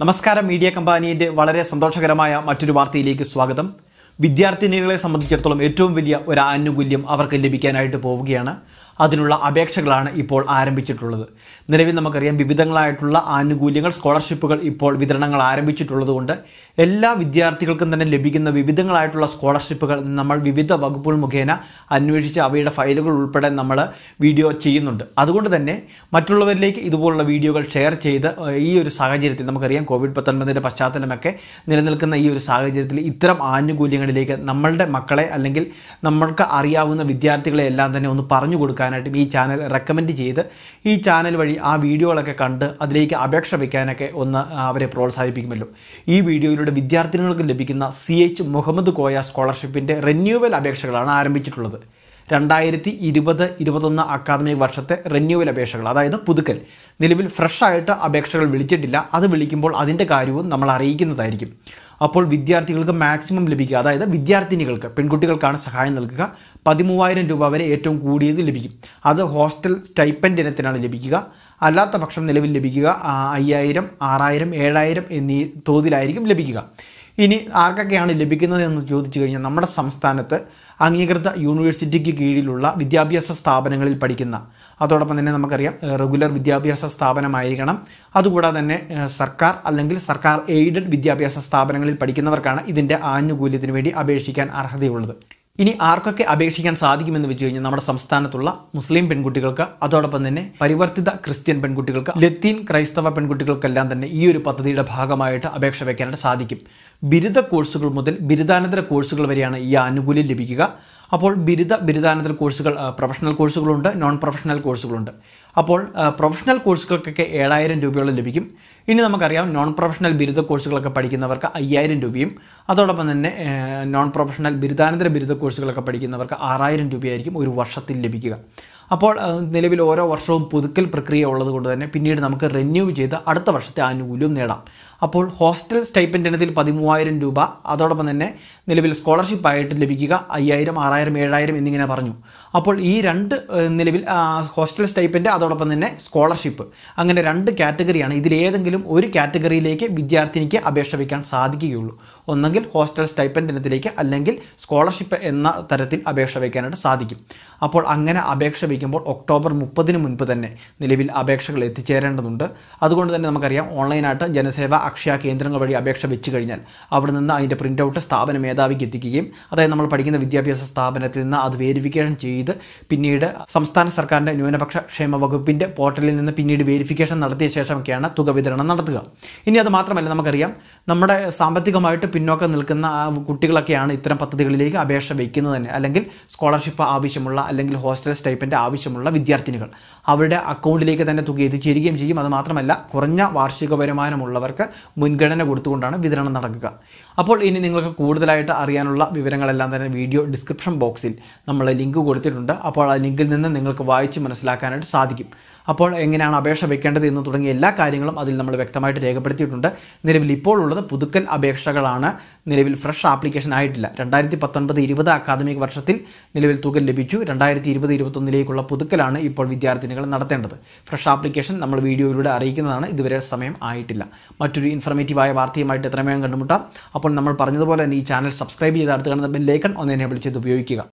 നമസ്കാരം മീഡിയ കമ്പാനിയുടെ വളരെ സന്തോഷകരമായ മറ്റൊരു വാർത്തയിലേക്ക് സ്വാഗതം വിദ്യാർത്ഥിനികളെ സംബന്ധിച്ചിടത്തോളം ഏറ്റവും വലിയ ഒരു ആനുകൂല്യം അവർക്ക് ലഭിക്കാനായിട്ട് പോവുകയാണ് അതിനുള്ള അപേക്ഷകളാണ് ഇപ്പോൾ ആരംഭിച്ചിട്ടുള്ളത് നിലവിൽ നമുക്കറിയാം വിവിധങ്ങളായിട്ടുള്ള ആനുകൂല്യങ്ങൾ സ്കോളർഷിപ്പുകൾ ഇപ്പോൾ വിതരണങ്ങൾ ആരംഭിച്ചിട്ടുള്ളതുകൊണ്ട് എല്ലാ വിദ്യാർത്ഥികൾക്കും തന്നെ ലഭിക്കുന്ന വിവിധങ്ങളായിട്ടുള്ള സ്കോളർഷിപ്പുകൾ നമ്മൾ വിവിധ വകുപ്പുകൾ മുഖേന അന്വേഷിച്ച് അവയുടെ ഫയലുകൾ ഉൾപ്പെടെ നമ്മൾ വീഡിയോ ചെയ്യുന്നുണ്ട് അതുകൊണ്ട് തന്നെ മറ്റുള്ളവരിലേക്ക് ഇതുപോലുള്ള വീഡിയോകൾ ഷെയർ ചെയ്ത് ഏഹ്, ഈ ഒരു സാഹചര്യത്തിൽ നമുക്കറിയാം കോവിഡ് പത്തൊൻപതിൻ്റെ പശ്ചാത്തലമൊക്കെ നിലനിൽക്കുന്ന ഈ ഒരു സാഹചര്യത്തിൽ ഇത്തരം ആനുകൂല്യങ്ങളിലേക്ക് നമ്മളുടെ മക്കളെ അല്ലെങ്കിൽ നമ്മൾക്ക് അറിയാവുന്ന വിദ്യാർത്ഥികളെ എല്ലാം തന്നെ ഒന്ന് പറഞ്ഞു കൊടുക്കാനായിട്ടും ഈ ചാനൽ റെക്കമെൻഡ് ചെയ്ത് ഈ ചാനൽ വഴി ആ വീഡിയോകളൊക്കെ കണ്ട് അതിലേക്ക് അപേക്ഷ വയ്ക്കാനൊക്കെ ഒന്ന് അവരെ പ്രോത്സാഹിപ്പിക്കുമല്ലോ ഈ വീഡിയോയിലൂടെ വിദ്യാർത്ഥിനികൾക്ക് ലഭിക്കുന്ന സി എച്ച് മുഹമ്മദ് കോയ സ്കോളർഷിപ്പിൻ്റെ റിന്യൂവൽ അപേക്ഷകളാണ് ആരംഭിച്ചിട്ടുള്ളത് രണ്ടായിരത്തി ഇരുപത് ഇരുപത്തൊന്ന് അക്കാദമിക് വർഷത്തെ റിന്യൂവൽ അപേക്ഷകൾ അതായത് പുതുക്കൽ നിലവിൽ ഫ്രഷ് ആയിട്ട് അപേക്ഷകൾ വിളിച്ചിട്ടില്ല അത് വിളിക്കുമ്പോൾ അതിൻ്റെ കാര്യവും നമ്മൾ അറിയിക്കുന്നതായിരിക്കും അപ്പോൾ വിദ്യാർത്ഥികൾക്ക് മാക്സിമം ലഭിക്കുക അതായത് വിദ്യാർത്ഥിനികൾക്ക് പെൺകുട്ടികൾക്കാണ് സഹായം നൽകുക പതിമൂവായിരം രൂപ വരെ ഏറ്റവും കൂടിയത് ലഭിക്കും അത് ഹോസ്റ്റൽ സ്റ്റൈപ്പൻഡ് ഇനത്തിനാണ് ലഭിക്കുക അല്ലാത്ത പക്ഷം നിലവിൽ ലഭിക്കുക ആ, അയ്യായിരം ആറായിരം ഏഴായിരം എന്നീ തോതിലായിരിക്കും ലഭിക്കുക ഇനി ആർക്കൊക്കെയാണ് ലഭിക്കുന്നത് എന്ന് ചോദിച്ചു കഴിഞ്ഞാൽ നമ്മുടെ സംസ്ഥാനത്ത് അംഗീകൃത യൂണിവേഴ്സിറ്റിക്ക് കീഴിലുള്ള വിദ്യാഭ്യാസ സ്ഥാപനങ്ങളിൽ പഠിക്കുന്ന അതോടൊപ്പം തന്നെ നമുക്കറിയാം ഏഹ്, റെഗുലർ വിദ്യാഭ്യാസ സ്ഥാപനമായിരിക്കണം അതുകൂടാതെ തന്നെ ഏഹ്, സർക്കാർ അല്ലെങ്കിൽ സർക്കാർ എയ്ഡഡ് വിദ്യാഭ്യാസ സ്ഥാപനങ്ങളിൽ പഠിക്കുന്നവർക്കാണ് ഇതിൻ്റെ ആനുകൂല്യത്തിന് വേണ്ടി അപേക്ഷിക്കാൻ അർഹതയുള്ളത് ഇനി ആർക്കൊക്കെ അപേക്ഷിക്കാൻ സാധിക്കുമെന്ന് വെച്ച് കഴിഞ്ഞാൽ നമ്മുടെ സംസ്ഥാനത്തുള്ള മുസ്ലിം പെൺകുട്ടികൾക്ക് അതോടൊപ്പം തന്നെ പരിവർത്തിത ക്രിസ്ത്യൻ പെൺകുട്ടികൾക്ക് ലത്തീൻ ക്രൈസ്തവ പെൺകുട്ടികൾക്കെല്ലാം തന്നെ ഈ ഒരു പദ്ധതിയുടെ ഭാഗമായിട്ട് അപേക്ഷ വയ്ക്കാനായിട്ട് സാധിക്കും ബിരുദ കോഴ്സുകൾ മുതൽ ബിരുദാനന്തര കോഴ്സുകൾ വരെയാണ് ഈ ആനുകൂല്യം ലഭിക്കുക അപ്പോൾ ബിരുദ ബിരുദാനന്തര കോഴ്സുകൾ ആ, പ്രൊഫഷണൽ കോഴ്സുകളുണ്ട് നോൺ പ്രൊഫഷണൽ കോഴ്സുകളുണ്ട് അപ്പോൾ ആ, പ്രൊഫഷണൽ കോഴ്സുകൾക്കൊക്കെ ഏഴായിരം രൂപയോളം ലഭിക്കും ഇനി നമുക്കറിയാം നോൺ പ്രൊഫഷണൽ ബിരുദ കോഴ്സുകളൊക്കെ പഠിക്കുന്നവർക്ക് അയ്യായിരം രൂപയും അതോടൊപ്പം തന്നെ ഏ, നോൺ പ്രൊഫഷണൽ ബിരുദാനന്തര ബിരുദ കോഴ്സുകളൊക്കെ പഠിക്കുന്നവർക്ക് ആറായിരം രൂപയായിരിക്കും ഒരു വർഷത്തിൽ ലഭിക്കുക അപ്പോൾ ആ, നിലവിൽ ഓരോ വർഷവും പുതുക്കൽ പ്രക്രിയ ഉള്ളത് കൊണ്ട് തന്നെ പിന്നീട് നമുക്ക് റിന്യൂ ചെയ്ത് അടുത്ത വർഷത്തെ ആനുകൂല്യം നേടാം അപ്പോൾ ഹോസ്റ്റൽ സ്റ്റൈപ്പൻഡ് ഇനത്തിൽ പതിമൂവായിരം രൂപ അതോടൊപ്പം തന്നെ നിലവിൽ സ്കോളർഷിപ്പ് ആയിട്ട് ലഭിക്കുക അയ്യായിരം ആറായിരം ഏഴായിരം എന്നിങ്ങനെ പറഞ്ഞു അപ്പോൾ ഈ രണ്ട് ഏഹ്, നിലവിൽ ആ, ഹോസ്റ്റൽ സ്റ്റൈപ്പൻഡ് അതോടൊപ്പം തന്നെ സ്കോളർഷിപ്പ് അങ്ങനെ രണ്ട് കാറ്റഗറിയാണ് ഇതിലേതെങ്കിലും ഒരു കാറ്റഗറിയിലേക്ക് വിദ്യാർത്ഥിനിക്ക് അപേക്ഷ വയ്ക്കാൻ സാധിക്കുകയുള്ളൂ ഒന്നെങ്കിൽ ഹോസ്റ്റൽ സ്റ്റൈപ്പൻഡ് ഇനത്തിലേക്ക് അല്ലെങ്കിൽ സ്കോളർഷിപ്പ് എന്ന തരത്തിൽ അപേക്ഷ വയ്ക്കാനായിട്ട് സാധിക്കും അപ്പോൾ അങ്ങനെ അപേക്ഷ വയ്ക്കുമ്പോൾ ഒക്ടോബർ മുപ്പതിന് മുൻപ് തന്നെ നിലവിൽ അപേക്ഷകൾ എത്തിച്ചേരേണ്ടതുണ്ട് അതുകൊണ്ട് തന്നെ നമുക്കറിയാം ഓൺലൈനായിട്ട് ജനസേവ അക്ഷയ കേന്ദ്രങ്ങൾ വഴി അപേക്ഷ വെച്ച് കഴിഞ്ഞാൽ അവിടെ നിന്ന് അതിൻ്റെ പ്രിൻ്റ് ഔട്ട് സ്ഥാപന മേധാവിക്ക് എത്തിക്കുകയും അതായത് നമ്മൾ പഠിക്കുന്ന വിദ്യാഭ്യാസ സ്ഥാപനത്തിൽ നിന്ന് അത് വേരിഫിക്കേഷൻ ചെയ്ത് പിന്നീട് സംസ്ഥാന സർക്കാരിൻ്റെ ന്യൂനപക്ഷ ക്ഷേമ വകുപ്പിൻ്റെ പോർട്ടലിൽ നിന്ന് പിന്നീട് വേരിഫിക്കേഷൻ നടത്തിയ ശേഷമൊക്കെയാണ് തുക വിതരണം നടത്തുക ഇനി അത് മാത്രമല്ല നമുക്കറിയാം നമ്മുടെ സാമ്പത്തികമായിട്ട് പിന്നോക്കം നിൽക്കുന്ന ആ കുട്ടികളൊക്കെയാണ് ഇത്തരം പദ്ധതികളിലേക്ക് അപേക്ഷ വയ്ക്കുന്നത് തന്നെ അല്ലെങ്കിൽ സ്കോളർഷിപ്പ് ആവശ്യമുള്ള അല്ലെങ്കിൽ ഹോസ്റ്റൽ സ്റ്റൈപ്പൻ്റെ ആവശ്യമുള്ള വിദ്യാർത്ഥിനികൾ അവരുടെ അക്കൗണ്ടിലേക്ക് തന്നെ തുക എത്തിച്ചേരുകയും ചെയ്യും അത് മാത്രമല്ല കുറഞ്ഞ വാർഷിക വരുമാനമുള്ളവർക്ക് മുൻഗണന കൊടുത്തുകൊണ്ടാണ് വിതരണം നടക്കുക അപ്പോൾ ഇനി നിങ്ങൾക്ക് കൂടുതലായിട്ട് അറിയാനുള്ള വിവരങ്ങളെല്ലാം തന്നെ വീഡിയോ ഡിസ്ക്രിപ്ഷൻ ബോക്സിൽ നമ്മൾ ലിങ്ക് കൊടുത്തിട്ടുണ്ട് അപ്പോൾ ആ ലിങ്കിൽ നിന്ന് നിങ്ങൾക്ക് വായിച്ച് മനസ്സിലാക്കാനായിട്ട് സാധിക്കും അപ്പോൾ എങ്ങനെയാണ് അപേക്ഷ വെക്കേണ്ടത് എന്ന് തുടങ്ങിയ എല്ലാ കാര്യങ്ങളും അതിൽ നമ്മൾ വ്യക്തമായിട്ട് രേഖപ്പെടുത്തിയിട്ടുണ്ട് നിലവിൽ ഇപ്പോൾ ഉള്ളത് പുതുക്കൽ അപേക്ഷകളാണ് നിലവിൽ ഫ്രഷ് ആപ്ലിക്കേഷൻ ആയിട്ടില്ല രണ്ടായിരത്തി പത്തൊൻപത് ഇരുപത് അക്കാദമിക് വർഷത്തിൽ നിലവിൽ തുക ലഭിച്ചു രണ്ടായിരത്തി ഇരുപത് ഇരുപത്തൊന്നിലേക്കുള്ള പുതുക്കലാണ് ഇപ്പോൾ വിദ്യാർത്ഥിനികൾ നടത്തേണ്ടത് ഫ്രഷ് ആപ്ലിക്കേഷൻ നമ്മൾ വീഡിയോയിലൂടെ അറിയിക്കുന്നതാണ് ഇതുവരെ സമയം ആയിട്ടില്ല മറ്റൊരു ഇൻഫർമേറ്റീവായ വാർത്തയുമായിട്ട് എത്രയും വേഗം കണ്ടുമുട്ടാം അപ്പോൾ നമ്മൾ പറഞ്ഞതുപോലെ തന്നെ ഈ ചാനൽ സബ്സ്ക്രൈബ് ചെയ്ത് അടുത്ത് കാണുന്ന ബെല്ലൈക്കൺ ഒന്ന് എന്നെ വിളിച്ചത് ഉപയോഗിക്കുക